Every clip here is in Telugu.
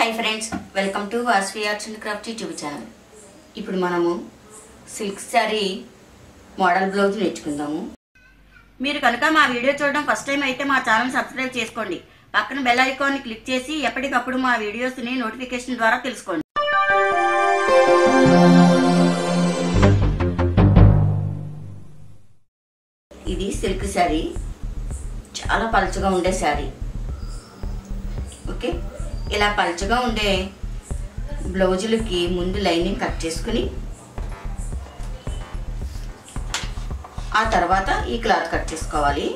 hi friends welcome to Vasvi arts and craft YouTube channel ఇప్పుడు మనము సిల్క్ శారీ మోడల్ బ్లౌజ్ నేర్చుకుందాము మీరు కనుక మా వీడియో చూడడం ఫస్ట్ టైం అయితే మా ఛానల్ సబ్స్క్రైబ్ చేసుకోండి పక్కన బెల్ ఐకాన్ని క్లిక్ చేసి ఎప్పటికప్పుడు మా వీడియోస్ని నోటిఫికేషన్ ద్వారా తెలుసుకోండి ఇది సిల్క్ శారీ చాలా పలుచగా ఉండే శారీ ఓకే ఇలా పలుచగా ఉండే బ్లౌజులకి ముందు లైనింగ్ కట్ చేసుకుని ఆ తర్వాత ఈ క్లాత్ కట్ చేసుకోవాలి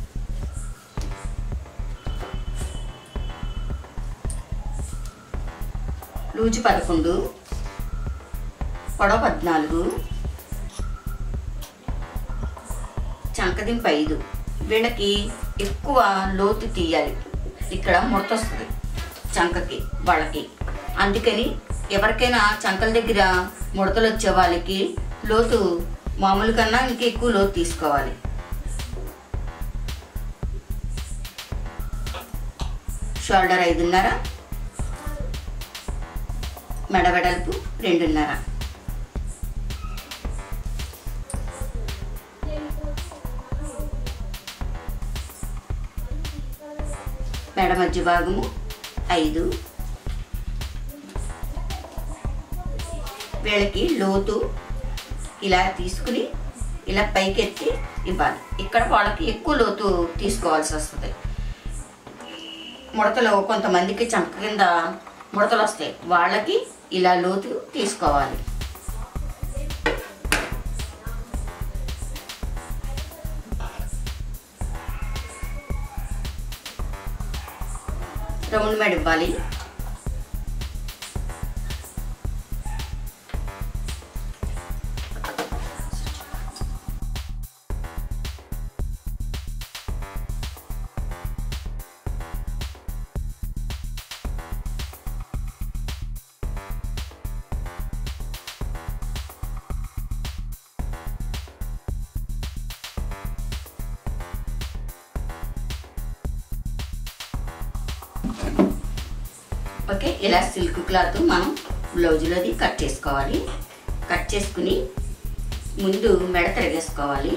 లూజు పదకొండు పొడవ పద్నాలుగు చంకదింపు ఐదు వీళ్ళకి ఎక్కువ లోతు తీయాలి ఇక్కడ ముడత వస్తుంది చంకకి వాళ్ళకి అందుకని ఎవరికైనా చంకల దగ్గర ముడతలు వచ్చే వాళ్ళకి లోతు మామూలు కన్నా ఇంకా ఎక్కువ లోతు తీసుకోవాలి షోల్డర్ ఐదున్నర మెడ వెడల్పు రెండున్నర మెడ మధ్య భాగము ఐదు వీళ్ళకి లోతు ఇలా తీసుకుని ఇలా పైకెత్తి ఇవ్వాలి ఇక్కడ వాళ్ళకి ఎక్కువ లోతు తీసుకోవాల్సి వస్తుంది ముడతలు కొంతమందికి చంక కింద ముడతలు వస్తాయి వాళ్ళకి ఇలా లోతు తీసుకోవాలి రౌండ్ మెడ ఇవ్వాలి ఓకే ఇలా సిల్క్ క్లాత్ మనం బ్లౌజులోది కట్ చేసుకోవాలి కట్ చేసుకుని ముందు మెడ తిరగేసుకోవాలి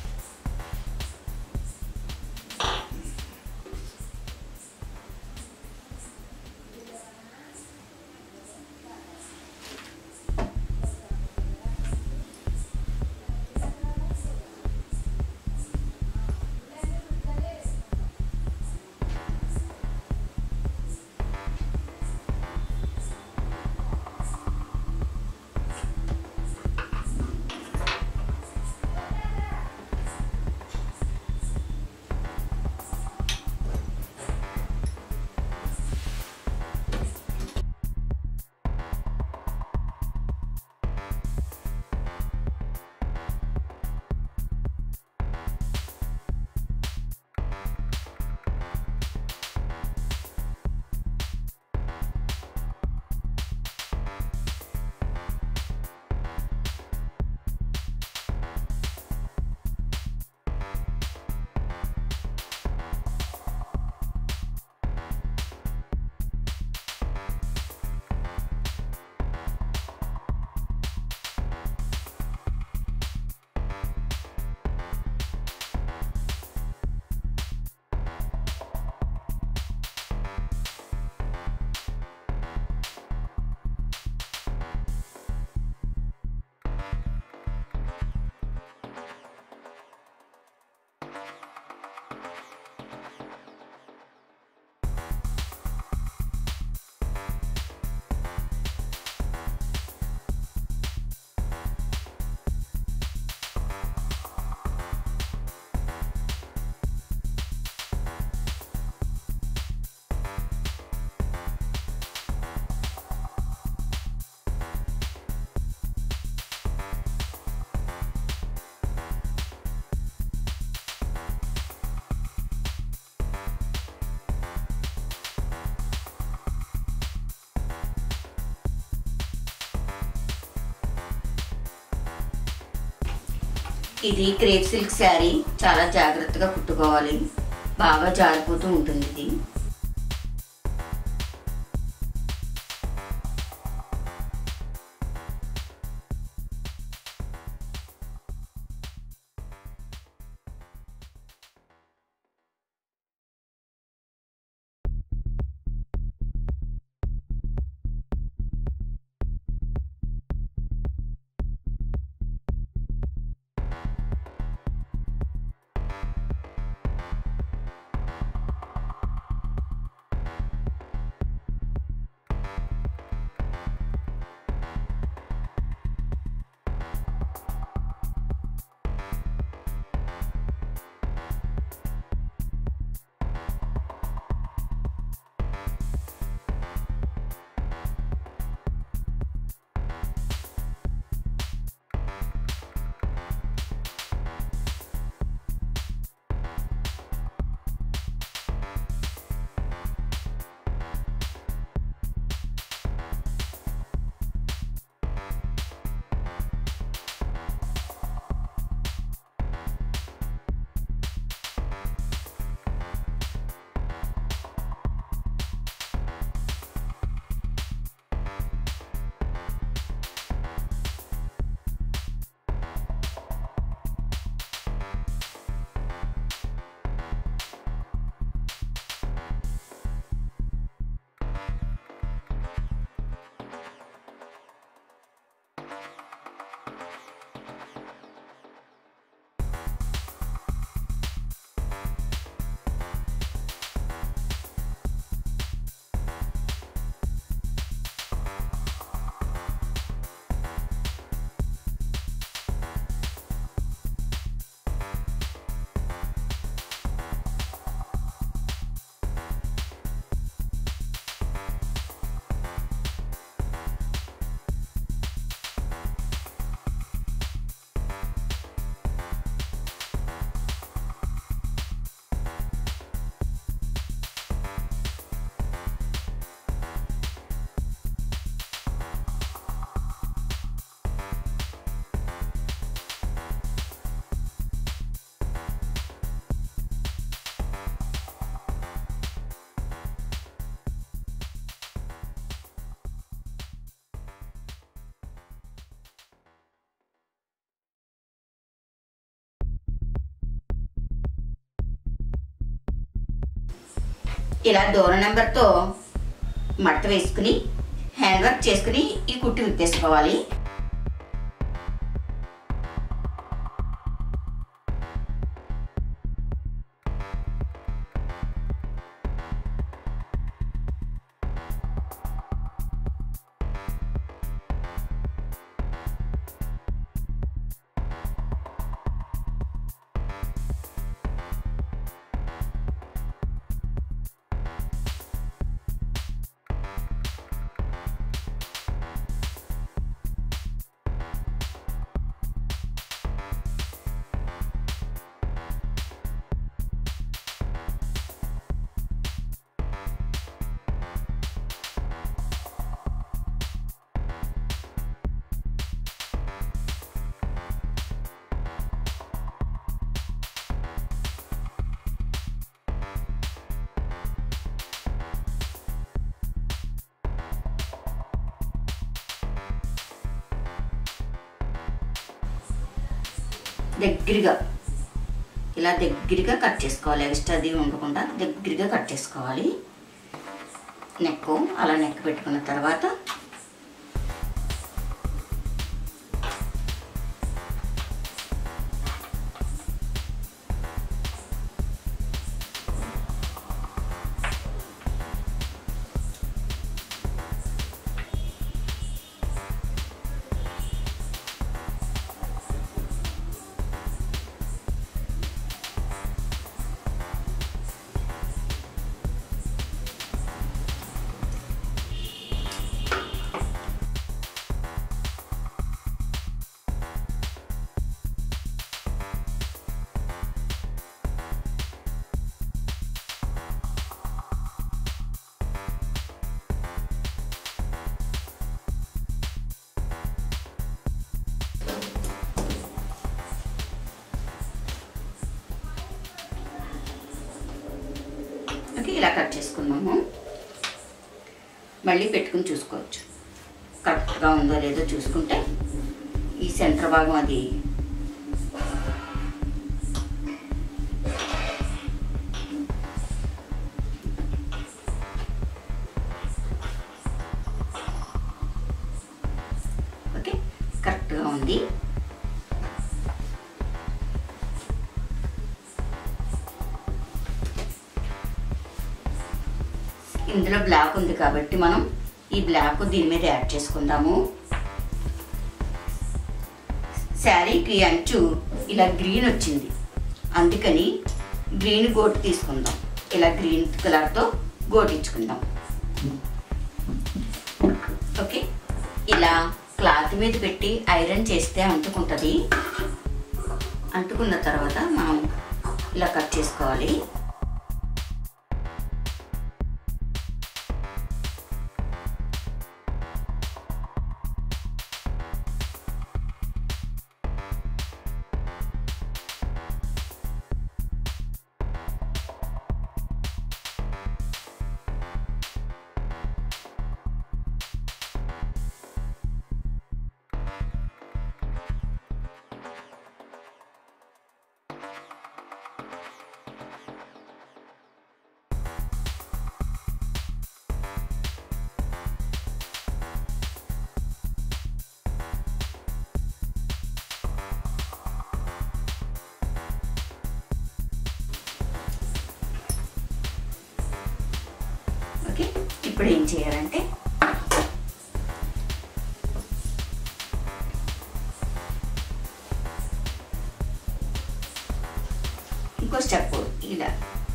ఇది క్రేప్ సిల్క్ శారీ చాలా జాగ్రత్తగా కుట్టుకోవాలి బాగా జారిపోతూ ఉంటుంది ఇది ఇలా డోర్ నెంబర్తో మడత వేసుకుని హ్యాండ్ వర్క్ చేసుకుని ఈ కుట్టు విప్పేసుకోవాలి దగ్గరగా ఇలా దగ్గరగా కట్ చేసుకోవాలి ఎక్స్ట్రా అది ఉండకుండా దగ్గరగా కట్ చేసుకోవాలి నెక్ అలా నెక్ పెట్టుకున్న తర్వాత ఓకే ఇలా కట్ చేసుకున్నాము మళ్ళీ పెట్టుకుని చూసుకోవచ్చు కరెక్ట్గా ఉందో లేదో చూసుకుంటే ఈ సెంటర్ భాగం అది ఓకే కరెక్ట్గా ఉంది ఇందులో బ్లాక్ ఉంది కాబట్టి మనం ఈ బ్లాక్ దీని మీద యాడ్ చేసుకుందాము శారీకి అంచు ఇలా గ్రీన్ వచ్చింది అందుకని గ్రీన్ గోటు తీసుకుందాం ఇలా గ్రీన్ కలర్తో గోటించుకుందాం ఓకే ఇలా క్లాత్ మీద పెట్టి ఐరన్ చేస్తే అంటుకుంటుంది అంటుకున్న తర్వాత మనం ఇలా కట్ చేసుకోవాలి ఓకే ఇప్పుడు ఏం చేయాలంటే ఇంకో స్టెప్ ఇలా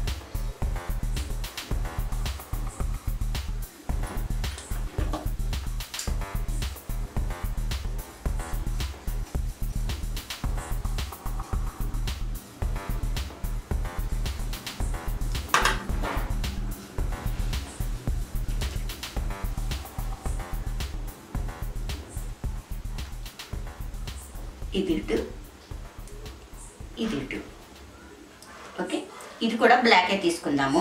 ఇది ఇటు ఇది ఇటు ఓకే ఇది కూడా బ్లాకే తీసుకుందాము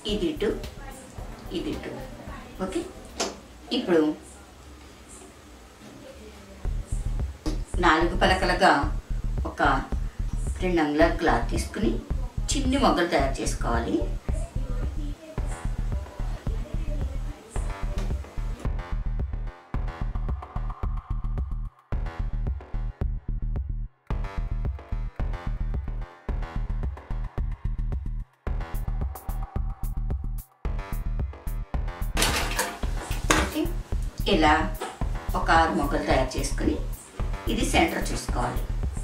ఇది ఇటు ఇది ఇటు ఓకే ఇప్పుడు నాలుగు పలకలుగా ఒక రెండు అంగుళాల క్లాత్ తీసుకుని చిన్ని మొగ్గలు తయారు చేసుకోవాలి ఓకే ఇలా ఒక ఆరు మొగ్గలు తయారు చేసుకుని ఇది సెంటర్ చూసుకోవాలి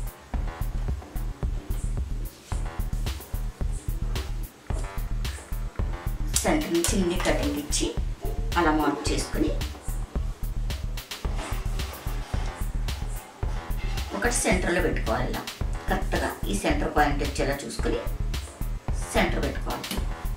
సెంటర్ నుంచి చిన్ని కటింగ్ ఇచ్చి అలా మార్క్ చేసుకుని ఒకటి సెంటర్లో పెట్టుకోవాలి ఇలా కరెక్ట్గా ఈ సెంటర్ పాయింట్ వచ్చేలా చూసుకుని సెంటర్ పెట్టుకోవాలి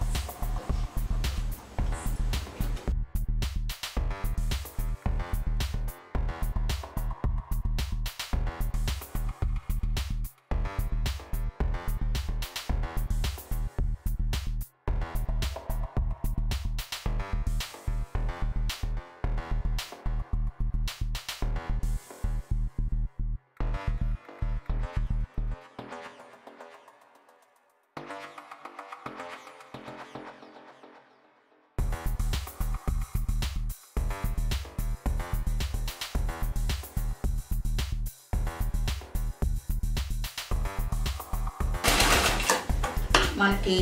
మనకి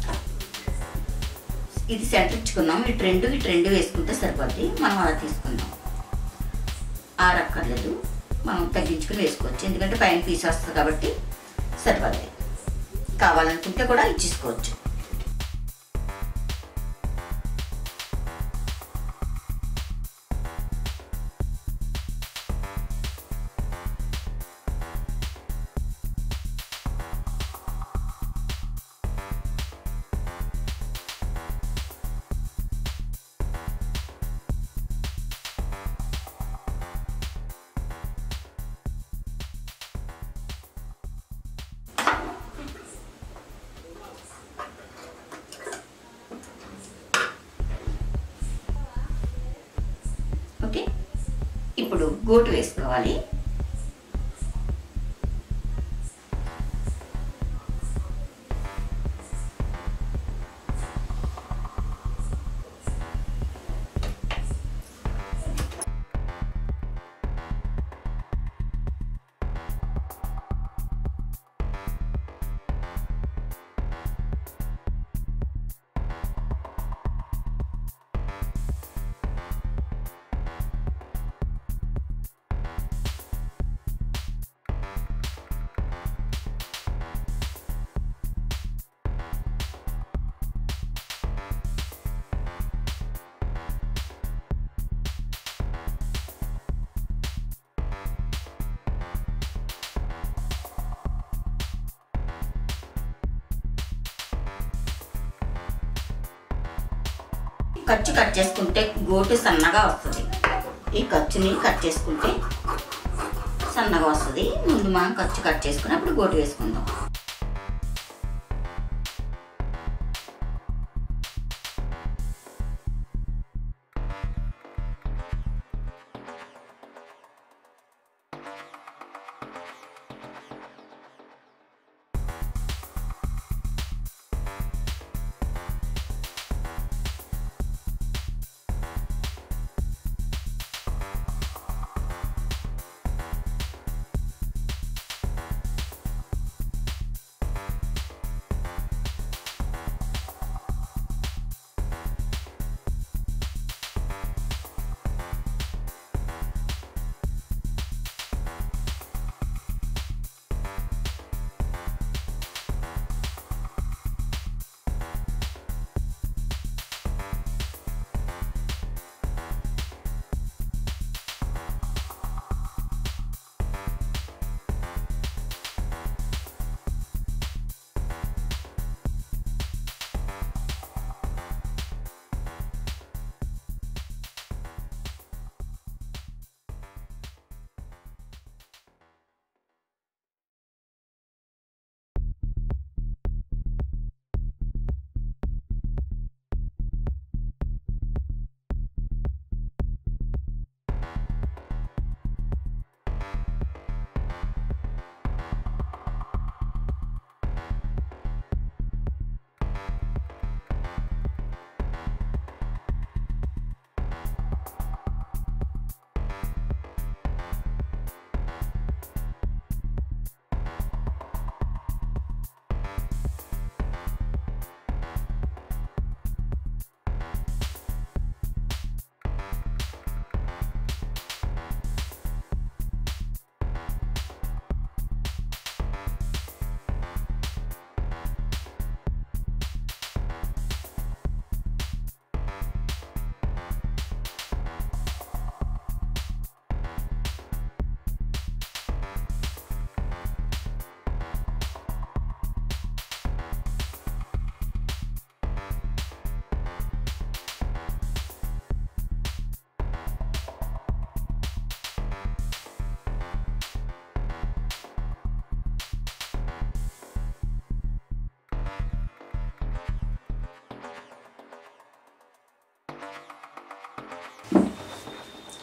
ఇది సెంటర్ ఇచ్చుకుందాం ఇటు రెండు ఇటు రెండు వేసుకుంటే సరిపోద్ది మనం అలా తీసుకుందాం ఆరక్కర్లేదు మనం తగ్గించుకుని వేసుకోవచ్చు ఎందుకంటే పైన పీస్ వస్తుంది కాబట్టి సరిపోద్ది కావాలనుకుంటే కూడా ఇచ్చేసుకోవచ్చు ఓకే ఇప్పుడు గోటు వేసుకోవాలి ఖర్చు కట్ చేసుకుంటే గోటు సన్నగా వస్తుంది ఈ ఖర్చుని కట్ చేసుకుంటే సన్నగా వస్తుంది ముందు మనం ఖర్చు కట్ చేసుకుని అప్పుడు గోటు వేసుకుందాం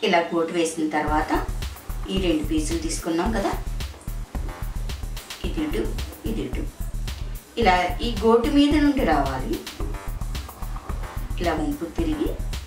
ఇలా కోటు వేసిన తర్వాత ఈ రెండు పీసులు తీసుకున్నాం కదా ఇది ఇటు ఇది ఇటు ఇలా ఈ గోటు మీద నుండి రావాలి ఇలా వంపు తిరిగి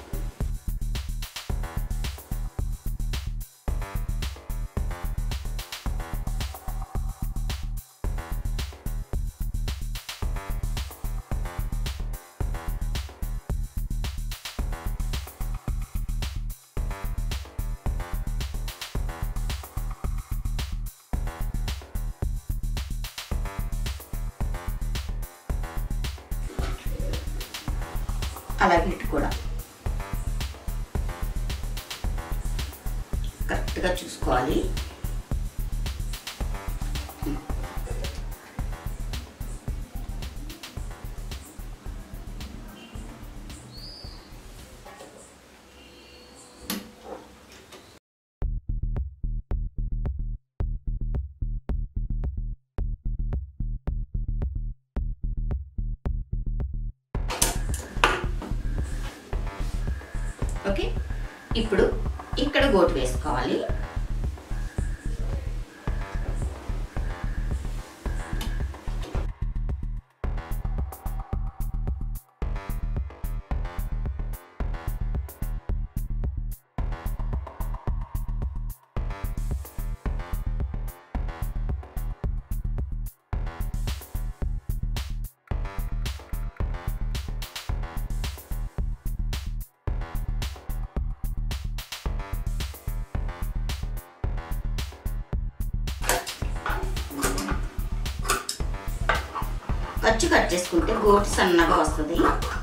అలాగే ఇటు కూడా కరెక్ట్గా చూసుకోవాలి ఓకే ఇప్పుడు ఇక్కడ గోటు వేసుకోవాలి ఖర్చు కట్ చేసుకుంటే గోటు సన్నగా వస్తుంది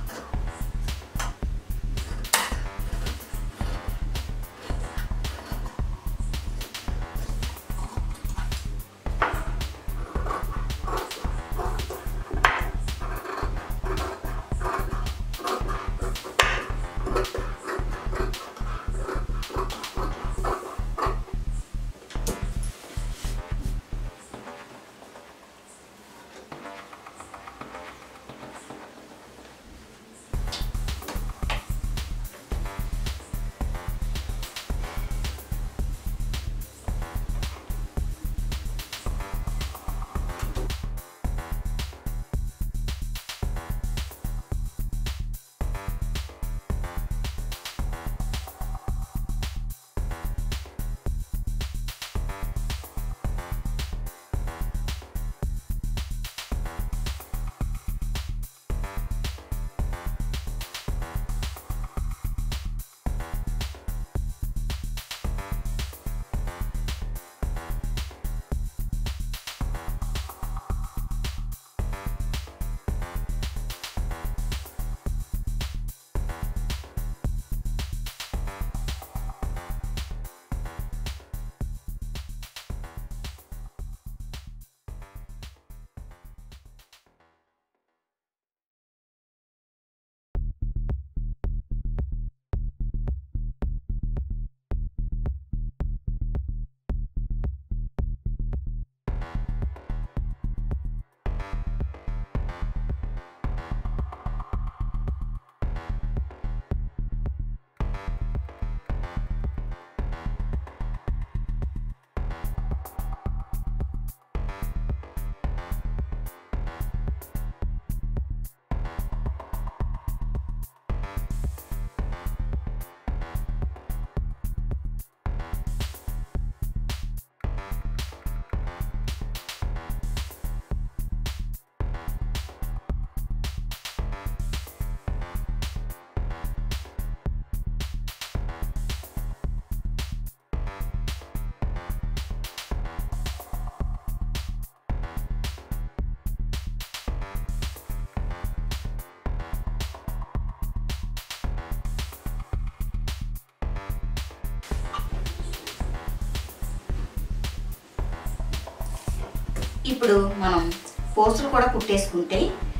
ఇప్పుడు మనం పోస్టులు కూడా కుట్టేసుకుంటే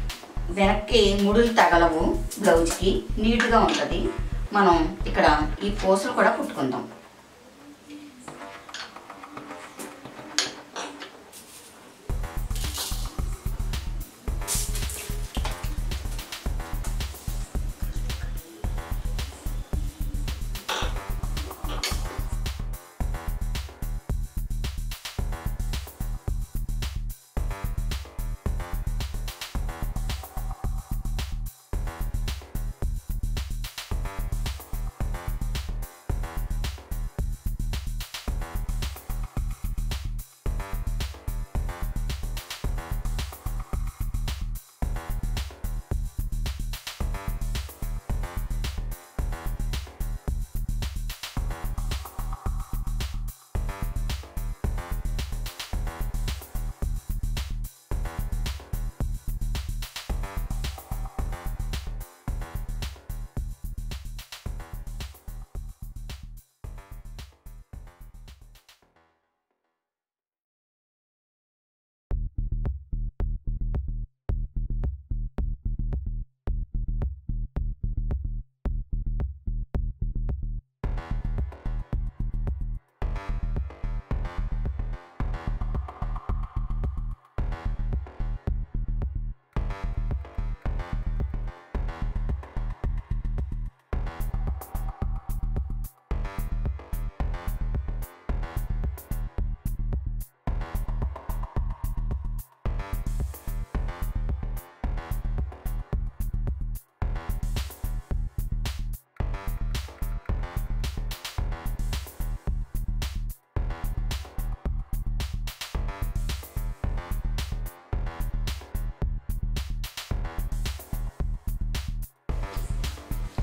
వెనక్కి ముడులు తగలవు బ్లౌజ్కి నీట్గా ఉంటుంది మనం ఇక్కడ ఈ పోస్టులు కూడా కుట్టుకుందాం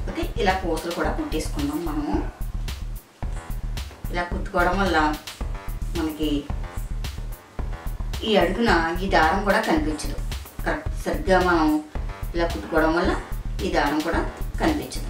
ఓకే ఇలా పూసలు కూడా కుట్టేసుకుందాం మనము ఇలా కుట్టుకోవడం వల్ల మనకి ఈ అడుగున ఈ దారం కూడా కనిపించదు కరెక్ట్ సరిగ్గా మనం ఇలా కుట్టుకోవడం వల్ల ఈ దారం కూడా కనిపించదు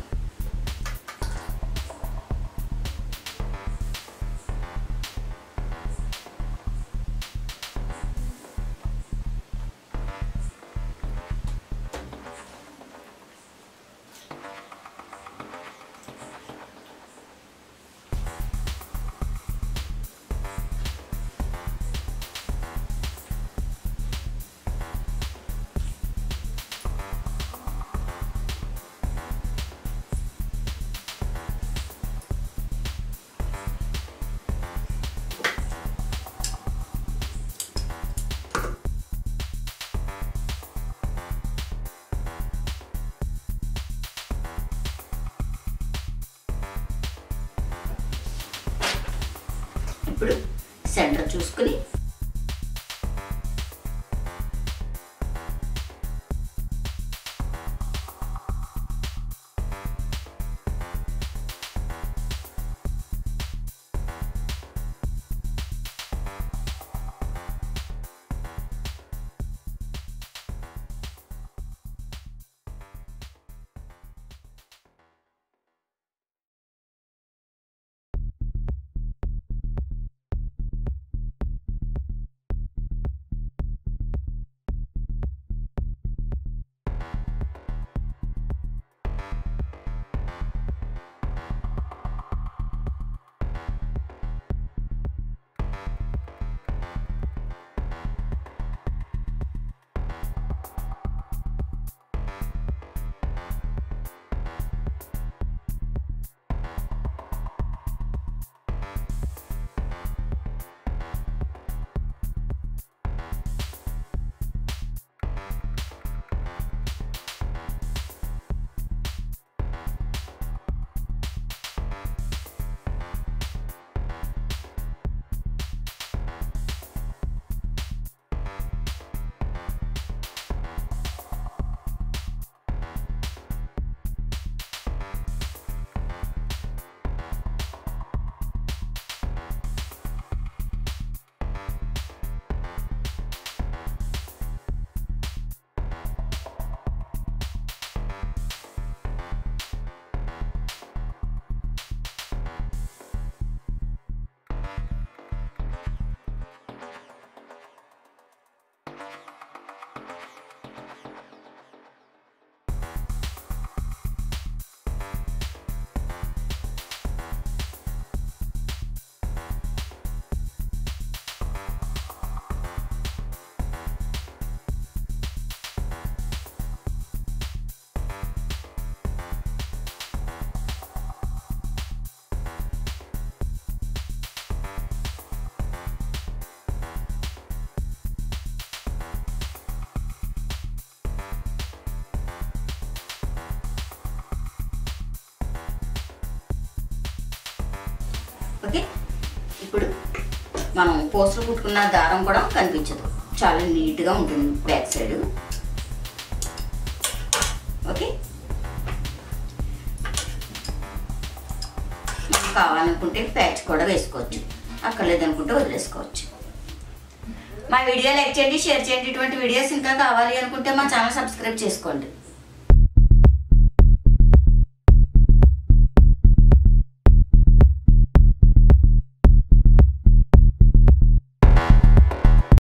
ఇప్పుడు సెంటర్ చూసుకుని ఓకే ఇప్పుడు మనం పోస్టర్ కుట్టుకున్న దారం కూడా కనిపించదు చాలా నీట్గా ఉంటుంది బ్యాక్ సైడ్ ఓకే మనకు కావాలనుకుంటే ప్యాచ్ కూడా వేసుకోవచ్చు అక్కర్లేదనుకుంటే వదిలేసుకోవచ్చు మా వీడియో లైక్ చేయండి షేర్ చేయండి ఇటువంటి వీడియోస్ ఇంకా కావాలి అనుకుంటే మా ఛానల్ సబ్స్క్రైబ్ చేసుకోండి